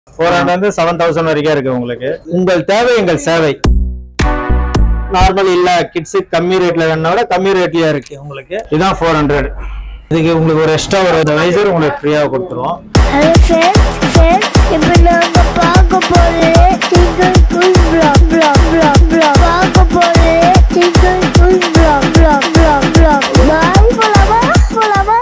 Four hundred வந்து seven thousand வரைக்கும் இருக்கு உங்களுக்கு உங்கள் தேவை எங்கள் சேவை நார்மல் இல்ல கிட்ஸு கம்மி ரேட்ல வேணா விட கம்மி ரேட்லயே இருக்கு உங்களுக்கு இதான் ஃபோர் ஹண்ட்ரட் இதுக்கு உங்களுக்கு ஒரு எக்ஸ்ட்ரா ஒரு வைசர் உங்களுக்கு ஃப்ரீயா கொடுத்துருவோம் ஹலோ ஃப்ரெண்ட்ஸ் ஃப்ரெண்ட்ஸ் இப்போ நாங்க பார்க்க போறது டிங்கல் குல் பிளாக் பிளாக் பிளாக் பிளாக் பார்க்க போறது டிங்கல் குல் பிளாக் பிளாக் பிளாக் பிளாக் பாய் போலாமா போலாமா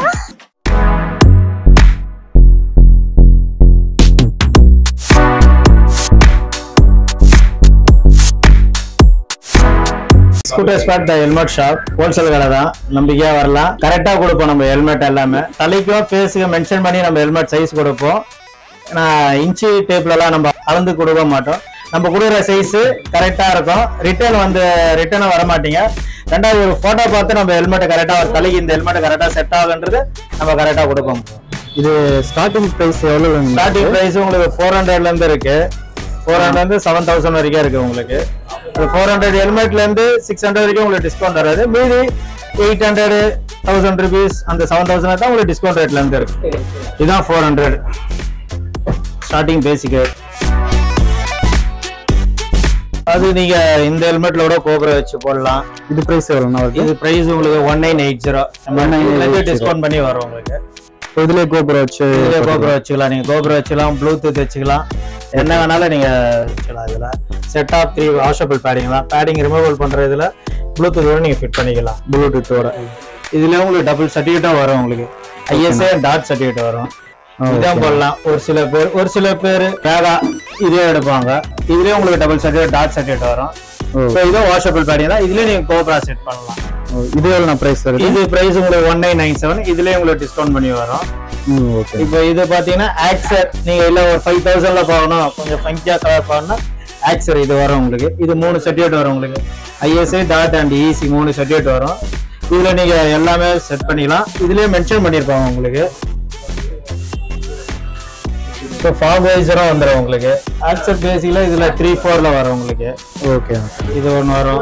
scooter spot the helmet shop wholesale கடை தான் நம்பிக்கையா வரலாம் கரெக்டா கொடுப்போம் நம்ம ஹெல்மெட் எல்லாமே தலைக்கும் ஃபேஸுக்கு மென்ஷன் பண்ணி நம்ம ஹெல்மெட் சைஸ் கொடுப்போம் நான் இன்ச்சு டேப்லலாம் நம்ம அளந்து கொடுக்க மாட்டோம் நம்ம கொடுக்குற சைஸ் கரெக்டா இருக்கும் ரிட்டர்ன் வந்து ரிட்டர்ன் வர மாட்டீங்க ரெண்டாவது ஒரு போட்டோ பார்த்து நம்ம ஹெல்மெட் கரெக்டா ஒரு தலைக்கு இந்த ஹெல்மெட் கரெக்டா செட் ஆகுன்றது நம்ம கரெக்டா கொடுப்போம் இது ஸ்டார்டிங் பிரைஸ் எவ்வளவு ஸ்டார்டிங் பிரைஸ் உங்களுக்கு ஃபோர் ஹண்ட்ரட்ல இருந்து இருக்கு ஃபோர் ஹண்ட்ரட் இருந்து செவன் தௌசண்ட் வரைக்கும் இருக்கு உங்களுக்கு ஃபோர் ஹண்ட்ரட் ஹெல்மெட்ல இருந்து சிக்ஸ் ஹண்ட்ரட் வரைக்கும் உங்களுக்கு டிஸ்கவுண்ட் வராது மீதி எயிட் ஹண்ட்ரட் தௌசண்ட் ருபீஸ் அந்த செவன் தௌசண்ட் தான் உங்களுக்கு டிஸ்கவுண்ட் ரேட்ல இருந்து இருக்கு இதுதான் ஃபோர் ஹண்ட்ரட் ஸ்டார்டிங் பேசிக் அது நீங்க இந்த ஹெல்மெட்ல கூட கோபுரம் வச்சு போடலாம் இது பிரைஸ் எவ்வளவுனா வருது இது பிரைஸ் உங்களுக்கு one nine eight zero discount பண்ணி வரும் உங்களுக்கு இதுலயே கோபுரம் வச்சு இதுல கோபுரம் வச்சுக்கலாம் நீங்க கோபுரம் வச்சுக்கலாம் ப்ளூடூத் வச்சுக்கலாம் என்ன வேணாலும் நீங்க வச்சுக்கலாம் இதுல set of three washable padding தான் பேடிங் ரிமூவல் பண்ற இதுல ப்ளூடூத்தோட நீங்க ஃபிட் பண்ணிக்கலாம் ப்ளூடூத்தோட இதுல உங்களுக்கு டபுள் சர்டிஃபிகேட்டும் வரும் உங்களுக்கு ஐஎஸ்ஏ டாட் சர்டிஃபிகேட் வரும் இதான் போடலாம் ஒரு சில பேர் ஒரு சில பேர் வேகா இதே எடுப்பாங்க இதுலயே உங்களுக்கு டபுள் சர்டிஃபிகேட் டாட் சர்டிஃபிகேட் வரும் ஓ. ஸோ இதுவும் வாஷபிள் பேடிங் தான் இதுலயே நீங்க கோப்ரா செட் பண்ணலாம் இது எவ்வளவு பிரைஸ் வருது இது பிரைஸ் உங்களுக்கு ஒன் நைன் நைன் செவன் இதுலயே உங்களுக்கு டிஸ்கவுண்ட் பண்ணி வரும் ம் ஓகே இப்போ இது பாத்தீங்கன்னா ஆக்சர் நீங்க இல்ல ஒரு ஃபைவ் தௌசண்ட்ல பார்க்கணும் கொஞ்சம் ஃபங்கியா கலர் பார்க்கணும் ஆக்சர் இது வரும் உங்களுக்கு இது மூணு சர்டிஃபிகேட் வரும் உங்களுக்கு ஐஎஸ்ஐ டாட் அண்ட் இசி மூணு சர்டிஃபிகேட் வரும் இதுல நீங்க எல்லாமே செட் பண்ணிக்கலாம் இதுலயே மென்ஷன் பண்ணிருப்பாங்க உங்களுக்கு இப்போ ஃபார்ம் வைசரும் வந்துடும் உங்களுக்கு ஆக்சர் பேசிக்கல இதுல த்ரீ ஃபோர்ல வரும் உங்களுக்கு ஓகே இது ஒன்று வரும்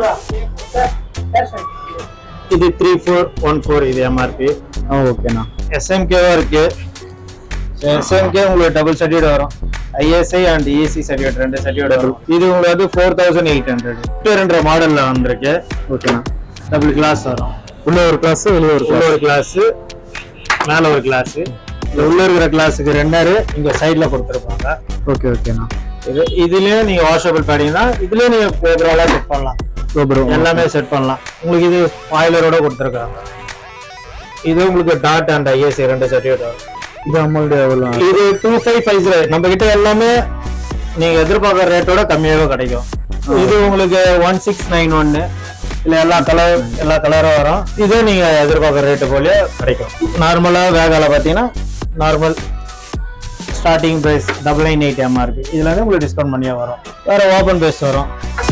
இது த்ரீ ஃபோர் ஒன் ஃபோர் இது எம்ஆர்பி ஆ ஓகேண்ணா எஸ்எம்கேவும் இருக்கு எஸ்எம்கே உங்களுக்கு டபுள் சர்டிஃபிகேட் வரும் ஐஎஸ்ஐ அண்ட் இசி சர்டிஃபிகேட் ரெண்டு சர்டிஃபிகேட் வரும் இது உங்களுக்கு வந்து four thousand eight hundred two மாடல்ல வந்திருக்கு ஓகேண்ணா டபுள் கிளாஸ் வரும் உள்ள ஒரு கிளாஸ் வெளியே ஒரு உள்ள கிளாஸ் ஒரு கிளாஸ் மேல ஒரு கிளாஸ் இந்த உள்ள இருக்கிற கிளாஸுக்கு ரெண்டாரு இங்க சைடுல கொடுத்துருப்பாங்க ஓகே ஓகேண்ணா இது இதுலயும் நீங்க வாஷபிள் பேடிங் தான் இதுலயும் நீங்க ஓவராலா செட் பண்ணலாம் கோபுரம் எல்லாமே செட் பண்ணலாம் உங்களுக்கு இது ஸ்பாய்லரோட கொடுத்துருக்காங்க இது உங்களுக்கு டாட் அண்ட் ஐஎஸ்சி ரெண்டு சர்டிஃபிகேட் வரும் இது அமௌண்ட் எவ்வளவு இது டூ ஃபைவ் ஃபைவ் ஜீரோ நம்ம கிட்ட எல்லாமே நீங்க எதிர்பார்க்குற ரேட்டோட கம்மியாகவே கிடைக்கும் இது உங்களுக்கு ஒன் சிக்ஸ் நைன் ஒன்னு இல்ல எல்லா கலர் எல்லா கலரும் வரும் இது நீங்க எதிர்பார்க்குற ரேட்டு போலயே கிடைக்கும் நார்மலா வேகால பாத்தீங்கன்னா normal starting price double nine eight MRP இதுல இருந்து உங்களுக்கு டிஸ்கவுண்ட் பண்ணியே வரும் வேற ஓப்பன் பேஸ் வரும்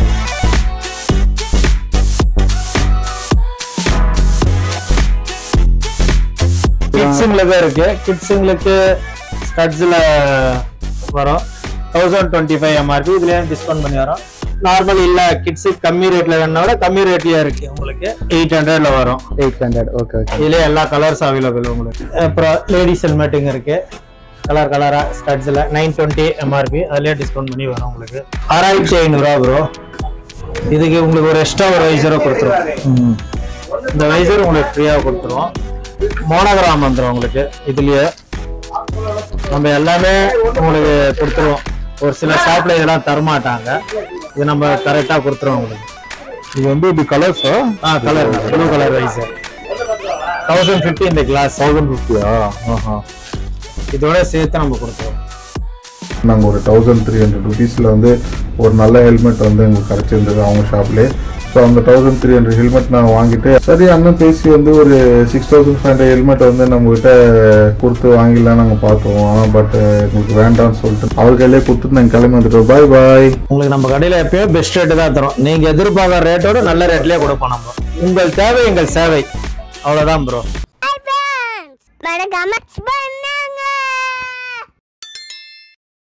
கிட்ஸுங்களுக்கு இருக்கு கிட்ஸுங்களுக்கு ஸ்டட்ஸில் வரும் தௌசண்ட் டுவெண்ட்டி ஃபைவ் எம்ஆர்பி இதுலேயே டிஸ்கவுண்ட் பண்ணி வரும் நார்மல் இல்ல கிட்ஸு கம்மி ரேட்ல வேணா விட கம்மி ரேட்லயே இருக்கு உங்களுக்கு எயிட் ஹண்ட்ரட்ல வரும் எயிட் ஹண்ட்ரட் ஓகே ஓகே இதுலயே எல்லா கலர்ஸ் அவைலபிள் உங்களுக்கு அப்புறம் லேடிஸ் ஹெல்மெட்டுங்க இருக்கு கலர் கலரா ஸ்டட்ஸ்ல நைன் டுவெண்ட்டி எம்ஆர்பி அதுலயே டிஸ்கவுண்ட் பண்ணி வரும் உங்களுக்கு ஆறாயிரத்தி ஐநூறுரூவா ப்ரோ இதுக்கு உங்களுக்கு ஒரு எக்ஸ்ட்ரா ஒரு வைசரோ கொடுத்துருவோம் ம் இந்த வைசர் உங்களுக்கு ஃப்ரீயாக கொடுத்துருவோம் மோனோகிராம் வந்துடும் உங்களுக்கு இதுலயே நம்ம எல்லாமே உங்களுக்கு கொடுத்துருவோம் ஒரு சில ஷாப்ல இதெல்லாம் தரமாட்டாங்க இது நம்ம கரெக்டாக கொடுத்துருவோம் உங்களுக்கு இது வந்து இது கலர்ஸா ஆ colour blue colour visor thousand fifty இந்த கிளாஸ் தௌசண்ட் ஃபிஃப்டியா ஆஹா இதோட சேர்த்து நம்ம கொடுத்துருவோம் நாங்கள் ஒரு தௌசண்ட் த்ரீ ஹண்ட்ரட் ருபீஸில் வந்து ஒரு நல்ல ஹெல்மெட் வந்து எங்களுக்கு கிடச்சிருந்தது அவங்க ஷாப்லேயே ஸோ அந்த தௌசண்ட் த்ரீ ஹண்ட்ரட் ஹெல்மெட் நான் வாங்கிட்டு சரி அண்ணன் பேசி வந்து ஒரு six thousand five hundred helmet வந்து நம்மகிட்ட கொடுத்து வாங்கிடலாம் நாங்கள் பார்த்தோம் ஆனால் பட் எங்களுக்கு வேண்டாம்னு சொல்லிட்டு அவர் கையிலே கொடுத்துட்டு நாங்கள் கிளம்பி வந்துட்டோம் பாய் பாய் உங்களுக்கு நம்ம கடையில் எப்பயும் பெஸ்ட் ரேட்டு தான் தரோம் நீங்கள் எதிர்பார்க்குற ரேட்டோட நல்ல ரேட்லேயே கொடுப்போம் நம்ம உங்கள் தேவை எங்கள் சேவை அவ்வளோதான் ப்ரோ மறக்காம பண்ணு